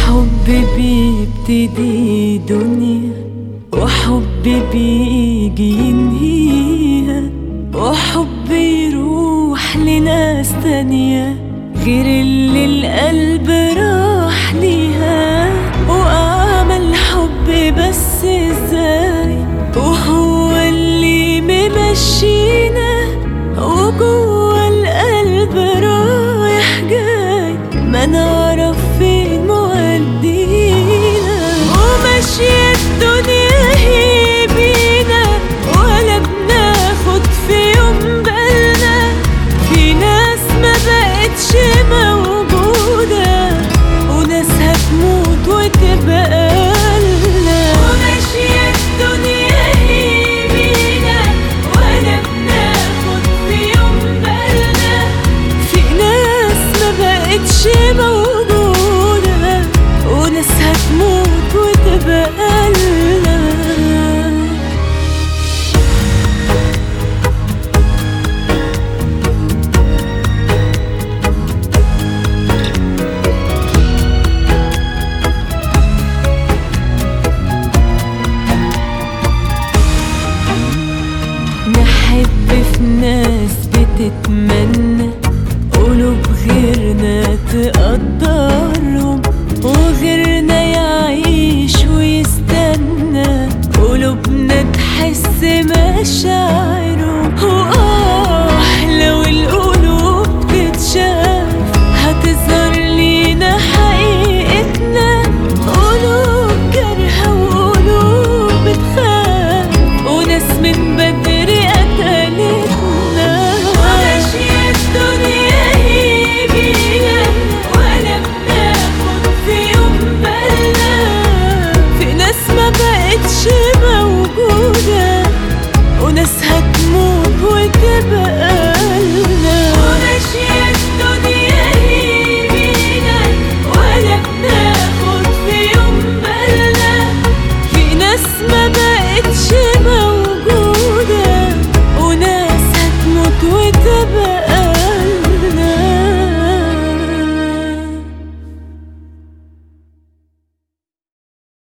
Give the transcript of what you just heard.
الحب بيبتدي دنيا وحب بيجي ينهيها وحب يروح لناس تانية غير اللي القلب راح ليها وأعمل حب بس ازاي وهو اللي ممشينا وجوه القلب رايح جاي ما نعرف فين مودينا وماشية الدنيا هي بينا ولا بناخد في يوم بالنا في ناس ما بقتش موجودة وناس هتموت وتبقى لنا وماشية الدنيا هي بينا ولا بناخد في يوم بالنا في ناس ما بقتش موجودة وناس هتموت وتبقى لنا نحب في ناس بتتمنى قلوب غيرنا تقدرهم وغيرنا يعيش ويستنى قلوبنا تحس مشاعرهم